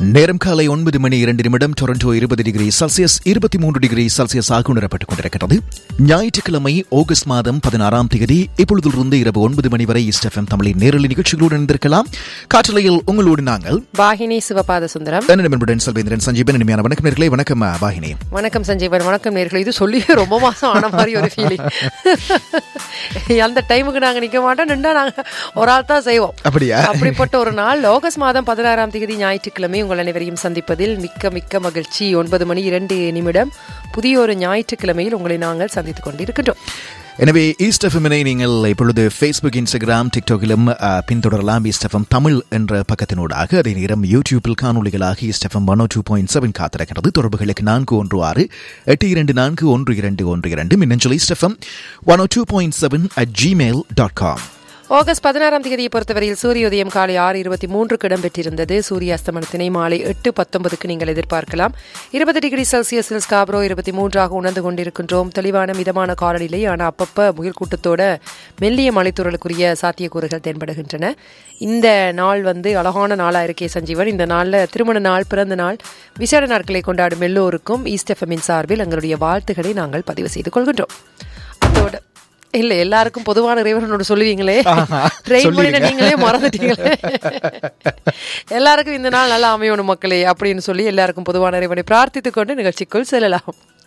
நேரம் காலை ஒன்பது மணி இரண்டு நிமிடம் டொரண்டோ இருபது டிகிரி செல்சியஸ் இருபத்தி மூன்று டிகிரி செல்சியஸ் ஆக உணரப்பட்டுக் கொண்டிருக்கிறது ஞாயிற்றுக்கிழமை ஆகஸ்ட் மாதம் பதினாறாம் தேதி இப்பொழுதிலிருந்து இரவு ஒன்பது மணி வரை இஸ்டெஃப்எம் தமிழின் நேரலை நிகழ்ச்சிகளோடு இணைந்திருக்கலாம் காற்றலையில் உங்களோடு நாங்கள் வாகினி சிவபாத சுந்தரம் நண்பனுடன் செல்வேந்திரன் சஞ்சீவன் இனிமையான வணக்கம் நேர்களே வணக்கம் அஹ், வாகினி வணக்கம் சஞ்சீவன் வணக்கம் நேர்களே இது சொல்லி ரொம்ப மாசம் ஆன மாதிரி ஒரு ஃபீலிங் அந்த டைமுக்கு நாங்க நிக்க மாட்டோம் நின்றா நாங்க ஒரு ஆள் தான் செய்வோம் அப்படியா அப்படிப்பட்ட ஒரு நாள் ஆகஸ்ட் மாதம் பதினாறாம் தேதி ஞாயிற்றுக்கிழமை உங்கள் அனைவரையும் சந்திப்பதில் மிக்க மிக்க மகிழ்ச்சி ஒன்பது மணி இரண்டு நிமிடம் புதிய ஒரு ஞாயிற்றுக்கிழமையில் உங்களை நாங்கள் சந்தித்துக் கொண்டிருக்கின்றோம் எனவே ஈஸ்ட் எஃப்எம்னை நீங்கள் இப்பொழுது ஃபேஸ்புக் இன்ஸ்டாகிராம் டிக்டாக்கிலும் அஹ், பின்தொடரலாம் ஈஸ்ட் எஃப்எம் தமிழ் என்ற பக்கத்தினூடாக அதே நேரம் யூடியூப்பில் காணொலிகளாக east FM one two point seven காத்திருக்கிறது தொடர்புகளுக்கு நான்கு ஒன்று ஆறு எட்டு இரண்டு நான்கு ஒன்று இரண்டு ஒன்று இரண்டு மின்னஞ்சல் east FM one two point seven at Gmail dot com ஆகஸ்ட் பதினாறாம் தேதியை பொறுத்தவரையில் சூரிய உதயம் காலை ஆறு இருபத்தி மூன்றுக்கு இடம்பெற்றிருந்தது சூரிய அஸ்தமனத்தினை மாலை எட்டு பத்தொன்பதுக்கு நீங்கள் எதிர்பார்க்கலாம் இருபது டிகிரி செல்சியஸில் ஸ்காப்ரோ இருபத்தி மூன்றாக உணர்ந்து கொண்டிருக்கின்றோம் தெளிவான மிதமான காலநிலை ஆனால் அப்பப்ப முயல் கூட்டத்தோட மெல்லிய மலைத்தூரலுக்குரிய சாத்தியக்கூறுகள் தென்படுகின்றன இந்த நாள் வந்து அழகான நாளாக இருக்கே சஞ்சீவன் இந்த நாளில் திருமண நாள் பிறந்த நாள் விசேட நாட்களை கொண்டாடும் எல்லோருக்கும் ஈஸ்ட் எஃப்எம்மின் சார்பில் எங்களுடைய வாழ்த்துக்களை நாங்கள் பதிவு செய்து கொள்கின்றோம் அதோட இல்ல எல்லாருக்கும் பொதுவான இறைவனோட சொல்லுவீங்களே ட்ரெயின் பண்ணின நீங்களே மறந்துட்டீங்களே எல்லாருக்கும் இந்த நாள் நல்லா அமையணும் மக்களே அப்படின்னு சொல்லி எல்லாருக்கும் பொதுவான இறைவனை பிரார்த்தித்துக் கொண்டு நிகழ்ச்சிக்குள் செல்லலாம்